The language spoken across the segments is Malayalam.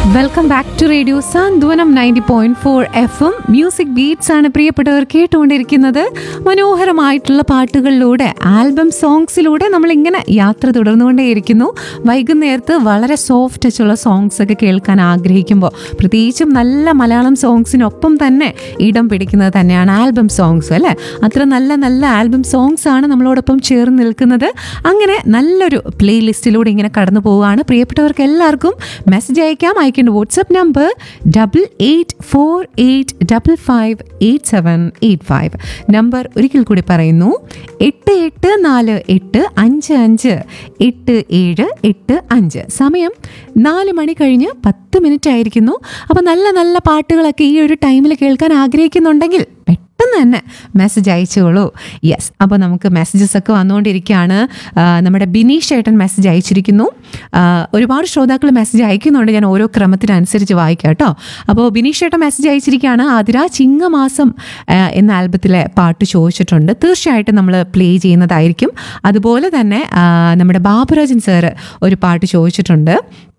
welcome back to radio Santhwanam ninety point four F M music beats ആണ് പ്രിയപ്പെട്ടവർ കേട്ടുകൊണ്ടിരിക്കുന്നത് മനോഹരമായിട്ടുള്ള പാട്ടുകളിലൂടെ ആൽബം സോങ്സിലൂടെ നമ്മൾ ഇങ്ങനെ യാത്ര തുടർന്നുകൊണ്ടേയിരിക്കുന്നു വൈകുന്നേരത്ത് വളരെ സോഫ്റ്റ് ടച്ചുള്ള സോങ്സ് ഒക്കെ കേൾക്കാൻ ആഗ്രഹിക്കുമ്പോൾ പ്രത്യേകിച്ചും നല്ല മലയാളം സോങ്സിനൊപ്പം തന്നെ ഇടം പിടിക്കുന്നത് തന്നെയാണ് ആൽബം സോങ്സ് അല്ലേ അത്ര നല്ല നല്ല ആൽബം സോങ്സ് ആണ് നമ്മളോടൊപ്പം ചേർന്ന് നിൽക്കുന്നത് അങ്ങനെ നല്ലൊരു പ്ലേലിസ്റ്റിലൂടെ ഇങ്ങനെ കടന്നു പോവുകയാണ് പ്രിയപ്പെട്ടവർക്ക് എല്ലാവർക്കും മെസ്സേജ് അയക്കാം അയക്കേണ്ട WhatsApp number double eight four eight double five eight seven eight five number ഒരിക്കൽ കൂടി പറയുന്നു എട്ട് എട്ട് നാല് എട്ട് അഞ്ച് അഞ്ച് എട്ട് ഏഴ് എട്ട് അഞ്ച് സമയം നാല് മണി കഴിഞ്ഞ് പത്ത് മിനിറ്റ് ആയിരിക്കുന്നു അപ്പോൾ നല്ല നല്ല പാട്ടുകളൊക്കെ ഈ ഒരു ടൈമിൽ കേൾക്കാൻ ആഗ്രഹിക്കുന്നുണ്ടെങ്കിൽ പെട്ടെന്ന് തന്നെ മെസ്സേജ് അയച്ചോളൂ യെസ് അപ്പോൾ നമുക്ക് മെസ്സേജസ് ഒക്കെ വന്നുകൊണ്ടിരിക്കുകയാണ് ആ, നമ്മുടെ ബിനീഷ് ഏട്ടൻ മെസ്സേജ് അയച്ചിരിക്കുന്നു ആ, ഒരുപാട് ശ്രോതാക്കൾ മെസ്സേജ് അയക്കുന്നുണ്ട് ഞാൻ ഓരോ ക്രമത്തിനനുസരിച്ച് വായിക്കാം കേട്ടോ അപ്പോൾ ബിനീഷ് ഏട്ടൻ മെസ്സേജ് അയച്ചിരിക്കുകയാണ് ആതിര ചിങ്ങമാസം ആ, എന്ന ആൽബത്തിലെ പാട്ട് ചോദിച്ചിട്ടുണ്ട് തീർച്ചയായിട്ടും നമ്മൾ പ്ലേ ചെയ്യുന്നതായിരിക്കും അതുപോലെ തന്നെ ആ, നമ്മുടെ ബാബുരാജൻ സാറ് ഒരു പാട്ട് ചോദിച്ചിട്ടുണ്ട്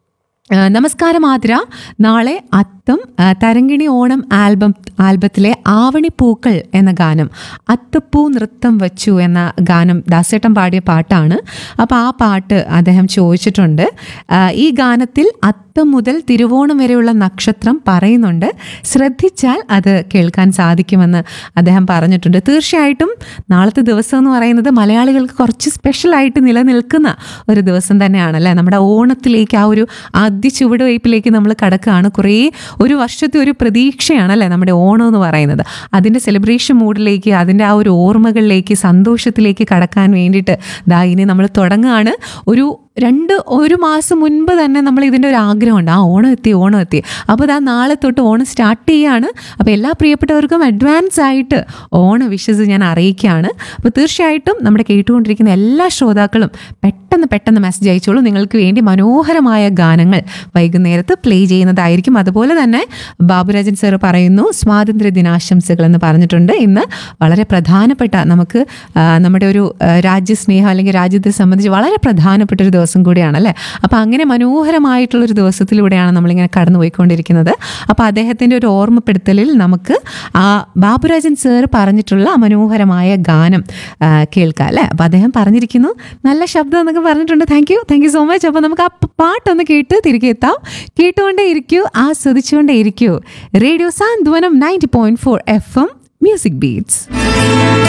ആ, നമസ്കാരം ആതിര നാളെ അത്തം ആ, തരങ്കിണി ഓണം ആൽബം ആൽബത്തിലെ ആവണിപ്പൂക്കൾ എന്ന ഗാനം അത്തപ്പൂ നൃത്തം വച്ചു എന്ന ഗാനം ദാസേട്ടൻ പാടിയ പാട്ടാണ് അപ്പോൾ ആ പാട്ട് അദ്ദേഹം ചോദിച്ചിട്ടുണ്ട് ആ, ഈ ഗാനത്തിൽ അത്തം മുതൽ തിരുവോണം വരെയുള്ള നക്ഷത്രം പറയുന്നുണ്ട് ശ്രദ്ധിച്ചാൽ അത് കേൾക്കാൻ സാധിക്കുമെന്ന് അദ്ദേഹം പറഞ്ഞിട്ടുണ്ട് തീർച്ചയായിട്ടും നാളത്തെ ദിവസം എന്ന് പറയുന്നത് മലയാളികൾക്ക് കുറച്ച് സ്പെഷ്യലായിട്ട് നിലനിൽക്കുന്ന ഒരു ദിവസം തന്നെയാണല്ലേ നമ്മുടെ ഓണത്തിലേക്ക് ആ ഒരു ആദ്യ ചുവടുവയ്പ്പിലേക്ക് നമ്മൾ കടക്കുകയാണ് കുറേ ഒരു വർഷത്തെ ഒരു പ്രതീക്ഷയാണല്ലേ നമ്മുടെ ഓണം എന്ന് പറയുന്നത് അതിൻ്റെ സെലിബ്രേഷൻ മൂഡിലേക്ക് അതിൻ്റെ ആ ഒരു ഓർമ്മകളിലേക്ക് സന്തോഷത്തിലേക്ക് കടക്കാൻ വേണ്ടിയിട്ട് ദാ ഇനി നമ്മൾ തുടങ്ങുകയാണ് ഒരു രണ്ട് ഒരു മാസം മുൻപ് തന്നെ നമ്മൾ ഇതിൻ്റെ ഒരു ആഗ്രഹമുണ്ട് ആ ഓണം എത്തി ഓണം എത്തി അപ്പോൾ ഇതാ നാളെ തൊട്ട് ഓണം സ്റ്റാർട്ട് ചെയ്യുകയാണ് അപ്പോൾ എല്ലാ പ്രിയപ്പെട്ടവർക്കും അഡ്വാൻസ് ആയിട്ട് ഓണ വിഷസ് ഞാൻ അറിയിക്കുകയാണ് അപ്പോൾ തീർച്ചയായിട്ടും നമ്മുടെ കേട്ടുകൊണ്ടിരിക്കുന്ന എല്ലാ ശ്രോതാക്കളും പെട്ടെന്ന് പെട്ടെന്ന് മെസ്സേജ് അയച്ചോളൂ നിങ്ങൾക്ക് വേണ്ടി മനോഹരമായ ഗാനങ്ങൾ വൈകുന്നേരത്ത് പ്ലേ ചെയ്യുന്നതായിരിക്കും അതുപോലെ തന്നെ ബാബുരാജൻ സാർ പറയുന്നു സ്വാതന്ത്ര്യ ദിനാശംസകൾ എന്ന് പറഞ്ഞിട്ടുണ്ട് ഇന്ന് വളരെ പ്രധാനപ്പെട്ട നമുക്ക് ആ, നമ്മുടെ ഒരു ആ, രാജ്യസ്നേഹം അല്ലെങ്കിൽ രാജ്യത്തെ സംബന്ധിച്ച് വളരെ പ്രധാനപ്പെട്ട ഒരു ദിവസം കൂടിയാണ് അല്ലേ അപ്പോൾ അങ്ങനെ മനോഹരമായിട്ടുള്ളൊരു ദിവസത്തിലൂടെയാണ് നമ്മളിങ്ങനെ കടന്നു പോയിക്കൊണ്ടിരിക്കുന്നത് അപ്പോൾ അദ്ദേഹത്തിൻ്റെ ഒരു ഓർമ്മപ്പെടുത്തലിൽ നമുക്ക് ആ ബാബുരാജൻ സാർ പറഞ്ഞിട്ടുള്ള ആ മനോഹരമായ ഗാനം ആ, കേൾക്കാം അല്ലേ അപ്പോൾ അദ്ദേഹം പറഞ്ഞിരിക്കുന്നു നല്ല ശബ്ദം എന്നൊക്കെ പറഞ്ഞിട്ടുണ്ട് thank you thank you so much അപ്പോൾ നമുക്ക് ആ പാട്ടൊന്ന് കേട്ട് തിരികെ എത്താം കേട്ടുകൊണ്ടേ ഇരിക്കൂ ആസ്വദിച്ചുകൊണ്ടേ ഇരിക്കൂ radio Santhwanam ninety point four F M music beats